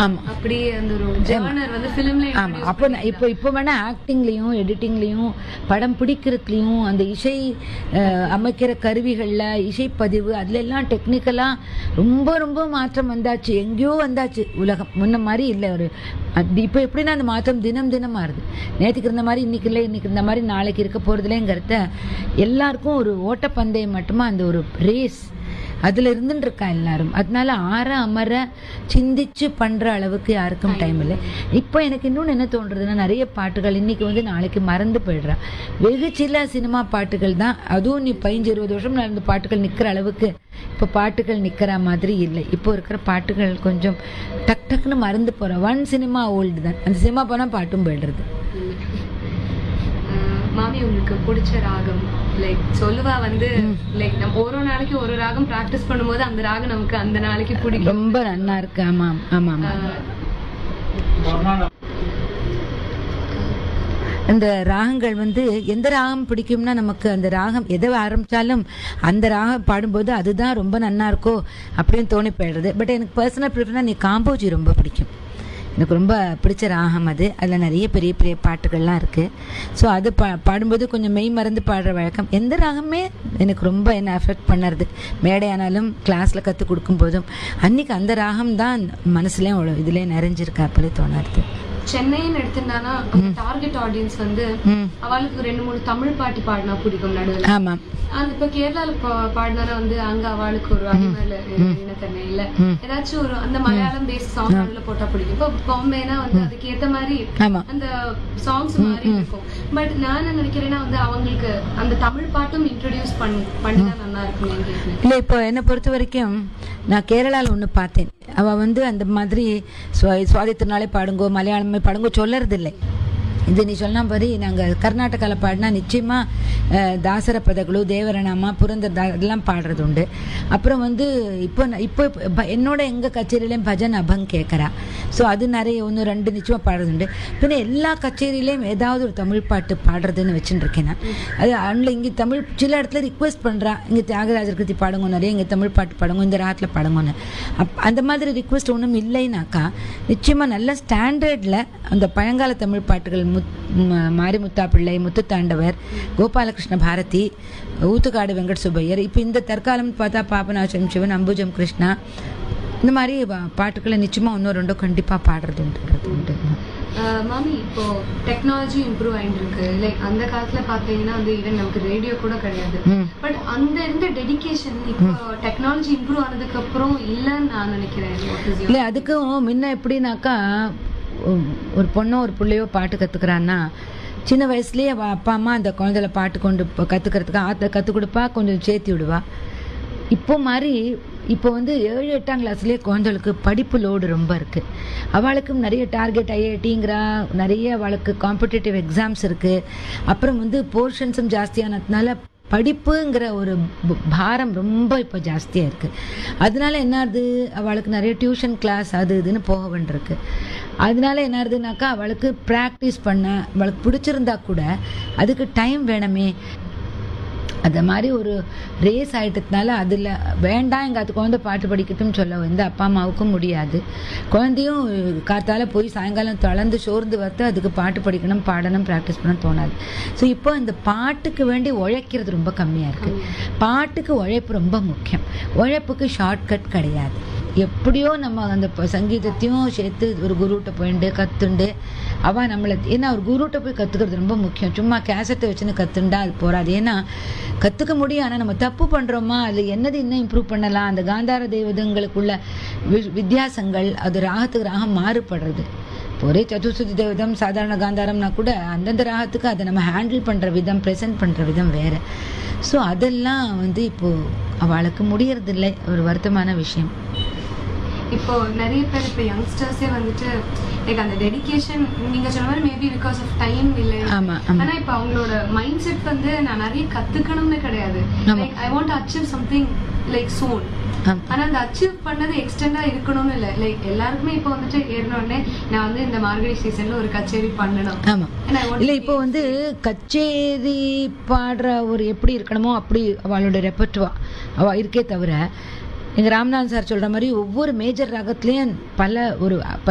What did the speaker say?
ஆமா அப்படி அந்த ஒரு ஜேர்னர் வந்து ஃபிலிம்ல ஆமா அப்போ நான் இப்போ இப்போ வேணா ஆக்டிங்லேயும் எடிட்டிங்லேயும் படம் பிடிக்கிறதுலையும் அந்த இசை அஹ், அமைக்கிற கருவிகளில் இசைப்பதிவு அதுல எல்லாம் டெக்னிக்கலாக ரொம்ப ரொம்ப மாற்றம் வந்தாச்சு எங்கேயோ வந்தாச்சு உலகம் முன்ன மாதிரி இல்லை ஒரு அது இப்போ எப்படின்னா அந்த மாற்றம் தினம் தினம் மாறுது நேற்றுக்கு இருந்த மாதிரி இன்னைக்கு இல்லை இன்னைக்கு இருந்த மாதிரி நாளைக்கு இருக்க போகிறதுலேங்கிறத எல்லாருக்கும் ஒரு ஓட்டப்பந்தயம் மட்டுமா அந்த ஒரு ரேஸ் அதில் இருந்துட்டு இருக்கா எல்லாரும் அதனால ஆற அமர சிந்திச்சு பண்ற அளவுக்கு யாருக்கும் டைம் இல்லை இப்போ எனக்கு இன்னொன்று என்ன தோன்றதுன்னா நிறைய பாட்டுகள் இன்னைக்கு வந்து நாளைக்கு மறந்து போயிடுறா வெகு சில சினிமா பாட்டுகள் தான் அதுவும் நீ பதினஞ்சு இருபது வருஷம் நடந்த பாட்டுகள் நிற்கிற அளவுக்கு இப்போ பாட்டுகள் நிற்கிற மாதிரி இல்லை இப்போ இருக்கிற பாட்டுகள் கொஞ்சம் டக் டக்குன்னு மறந்து போகிற ஒன் சினிமா ஓல்டு தான் அந்த சினிமா போனால் பாட்டும் போயிடுறது அஹ், மாமி உங்களுக்கு பிடிச்ச ராகம் லைக் சொல்லுவா வந்து லைக் நம்ம ஒரு ஒரு நாளைக்கு ஒரு ராகம் பிராக்டிஸ் பண்ணும்போது அந்த ராகம் நமக்கு அந்த நாளைக்கு பிடிக்கும் ரொம்ப நன்னா இருக்கு ஆமாம் ஆமாம் ஆமாம் அஹ், அந்த ராகங்கள் வந்து எந்த ராகம் பிடிக்கும்னா நமக்கு அந்த ராகம் எதை ஆரம்பிச்சாலும் அந்த ராகம் பாடும்போது அதுதான் ரொம்ப நன்னா இருக்கோ அப்படின்னு தோணி போயிடுறது பட் எனக்கு பர்சனல் ப்ரிஃபர்னா நீ காம்போஜி ரொம்ப பிடிக்கும் எனக்கு ரொம்ப பிடிச்ச ராகம் அது அதில் நிறைய பெரிய பெரிய பாட்டுகள்லாம் இருக்குது ஸோ அது பா பாடும்போது கொஞ்சம் மெய் மறந்து பாடுற வழக்கம் எந்த ராகமே எனக்கு ரொம்ப என்ன அஃபெக்ட் பண்ணுறது மேடையானாலும் கிளாஸில் கற்றுக் கொடுக்கும்போதும் அன்னைக்கு அந்த ராகம் தான் மனசுலேயும் இதுலேயும் நிறைஞ்சிருக்கா அப்படி தோணுறது சென்னைன்னு எடுத்துட்டானா டார்கெட் ஆடியன்ஸ் வந்து ம் அவளுக்கு ரெண்டு மூணு தமிழ் பாட்டு பாடினா பிடிக்கும் நடுவில் ஆமாம் அந்த இப்ப கேரளால பா- பாடினானா வந்து அங்க அவளுக்கு ஒரு அடிமேல இனத்தன்மை இல்ல ஏதாச்சும் ஒரு அந்த மலையாளம் பேஸ் சாங் அதுல போட்டா பிடிக்கும் இப்ப பாம்பேனா வந்து அதுக்கு ஏத்த மாதிரி ஆமாம் அந்த சாங்ஸ் மாதிரி இருக்கும் பட் நான் என்ன நினைக்கிறேன்னா வந்து அவங்களுக்கு அந்த தமிழ் பாட்டும் இன்ட்ரடியூஸ் பண்ணி பண்ணினா நல்லா இருக்கும் கேட்குறேன் இல்லை இப்போ என்னை பொறுத்த வரைக்கும் நான் கேரளாவில் ஒன்று பார்த்தேன் அவள் வந்து அந்த மாதிரி சுவா- சுவாதி திருநாளே பாடுங்கோ மலையாளமே பாடுங்கோ சொல்லறதில்லை இது நீ சொன்ன மாதிரி நாங்கள் கர்நாடகாவில் பாடினா நிச்சயமாக தாசர பதகளு தேவரணாமா புரந்தர் தா இதெல்லாம் பாடுறது உண்டு அப்புறம் வந்து இப்போ நான் இப்போ ப- என்னோட எங்கள் கச்சேரியிலையும் பஜன் அபங் கேட்குறா ஸோ அது நிறைய ஒன்று ரெண்டு நிச்சயமாக பாடுறது உண்டு பின்ன எல்லா கச்சேரியிலையும் ஏதாவது ஒரு தமிழ் பாட்டு பாடுறதுன்னு வச்சுட்டு இருக்கேன் நான் அது அதில் இங்கே தமிழ் சில இடத்துல ரிக்வெஸ்ட் பண்ணுறா இங்கே தியாகராஜர் கிருத்தி பாடுங்க நிறைய இங்கே தமிழ் பாட்டு பாடுங்க இந்த ராகத்தில் பாடுங்கன்னு அப் அந்த மாதிரி ரிக்வெஸ்ட் ஒன்றும் இல்லைனாக்கா நிச்சயமாக நல்ல ஸ்டாண்டர்டில் அந்த பழங்கால தமிழ் பாட்டுகள் முத் ம- மாரிமுத்தா பிள்ளை முத்துத்தாண்டவர் கோபாலகிருஷ்ண பாரதி ஊத்துக்காடு வெங்கட் சுப்பையர் இப்போ இந்த தற்காலம் பார்த்தா பாபநாசம் சிவன் அம்புஜம் கிருஷ்ணா இந்த மாதிரி பா- பாட்டுக்களை நிச்சயமாக இன்னும் ரெண்டோ கண்டிப்பாக பாடுறது உண்டுன்றது உண்டு அஹ் மாமி இப்போ டெக்னாலஜி இம்ப்ரூவ் ஆயிட்டு இருக்கு லைக் அந்த காலத்துல பாத்தீங்கன்னா வந்து ஈவன் நமக்கு ரேடியோ கூட கிடையாது ம். பட் அந்த இருந்த டெடிகேஷன் இப்போ டெக்னாலஜி இம்ப்ரூவ் ஆனதுக்கு அப்புறம் இல்லைன்னு நான் நினைக்கிறேன் What is your- இல்லை அதுக்கும் முன்ன எப்படின்னாக்கா உம், ஒரு பொண்ணோ ஒரு பிள்ளையோ பாட்டு கற்றுக்குறான்னா சின்ன வயசுலயே அவ அப்பா அம்மா அந்த குழந்தைல பாட்டு கொண்டு போ- கத்துக்கிறதுக்கு ஆத்த கற்றுக் கொடுப்பா கொஞ்சம் சேர்த்தி விடுவா இப்போ மாதிரி இப்போ வந்து ஏழு எட்டாம் கிளாஸ்லேயே குழந்தைகளுக்கு படிப்பு லோடு ரொம்ப இருக்குது அவளுக்கும் நிறைய டார்கெட் ஐஐடிங்கிறா நிறைய அவளுக்கு காம்படிட்டிவ் எக்ஸாம்ஸ் இருக்குது அப்புறம் வந்து போர்ஷன்ஸும் ஜாஸ்தியானதுனால படிப்புங்கிற ஒரு ப- பாரம் ரொம்ப இப்போ ஜாஸ்தியாக இருக்குது அதனால என்ன ஆகுது அவளுக்கு நிறைய டியூஷன் கிளாஸ் அது இதுன்னு போக வேண்டியிருக்கு அதனால என்ன ஆகுதுனாக்கா அவளுக்கு ப்ராக்டிஸ் பண்ண அவளுக்கு பிடிச்சிருந்தா கூட அதுக்கு டைம் வேணுமே அந்த மாதிரி ஒரு ரேஸ் ஆயிட்டதுனால அதில் வேண்டாம் எங்கள் அது குழந்தை பாட்டு படிக்கட்டும்னு சொல்ல வந்து அப்பா அம்மாவுக்கும் முடியாது குழந்தையும் காத்தால போய் சாயங்காலம் தளர்ந்து சோர்ந்து வரத்து அதுக்கு பாட்டு படிக்கணும் பாடணும் ப்ராக்டிஸ் பண்ணணும் தோணாது ஸோ இப்போ இந்த பாட்டுக்கு வேண்டி உழைக்கிறது ரொம்ப கம்மியாக இருக்குது பாட்டுக்கு உழைப்பு ரொம்ப முக்கியம் உழைப்புக்கு ஷார்ட்கட் கிடையாது எப்படியோ நம்ம அந்த ப- சங்கீதத்தையும் சேர்த்து ஒரு குருகிட்ட போயிட்டு கத்துண்டு அவ நம்மளை ஏன்னா ஒரு குருகிட்ட போய் கத்துக்கிறது ரொம்ப முக்கியம் சும்மா கேசட்டை வச்சுன்னு கத்துண்டா அது போறாது ஏன்னா கத்துக்க முடியும் ஆனா நம்ம தப்பு பண்றோமா அது என்னது இன்னும் இம்ப்ரூவ் பண்ணலாம் அந்த காந்தார தெய்வதங்களுக்குள்ள வி- வித்தியாசங்கள் அது ராகத்துக்கு ராகம் மாறுபடுறது இப்போ ஒரே சதுர்சுதி தேவதம் சாதாரண காந்தாரம்னா கூட அந்தந்த ராகத்துக்கு அதை நம்ம ஹேண்டில் பண்ற விதம் ப்ரெசென்ட் பண்ற விதம் வேற ஸோ அதெல்லாம் வந்து இப்போ அவளுக்கு முடியறதில்லை ஒரு வருத்தமான விஷயம் இப்போ நிறைய பேர் இப்போ யங்ஸ்டர்ஸே வந்துட்டு லைக் அந்த டெடிகேஷன் நீங்க சொன்ன மாதிரி மேபி பிகாஸ் ஆஃப் டைம் இல்லை ஆமா ஆமா ஆனா இப்போ அவங்களோட மைண்ட் செட் வந்து நான் நிறைய கத்துக்கணும்னு கிடையாது ஆமா. Like I want achieve something like சோன் ஆமா ஆனா அந்த அச்சீவ் பண்ணது எக்ஸ்டெண்டா இருக்கணும்னு இல்லை லைக் எல்லாருக்குமே இப்போ வந்துட்டு ஏறின உடனே நான் வந்து இந்த மார்கழி சீசன்ல ஒரு கச்சேரி பண்ணணும் ஆமா And I want இல்ல to இப்போ வந்து கச்சேரி பாடுற ஒரு எப்படி இருக்கணுமோ அப்படி அவளோட ரெப்பர்ட்டுவா அவ இருக்கே தவிர எங்க ராமநாதன் சார் சொல்ற மாதிரி ஒவ்வொரு மேஜர் ராகத்துலயும் பல ஒரு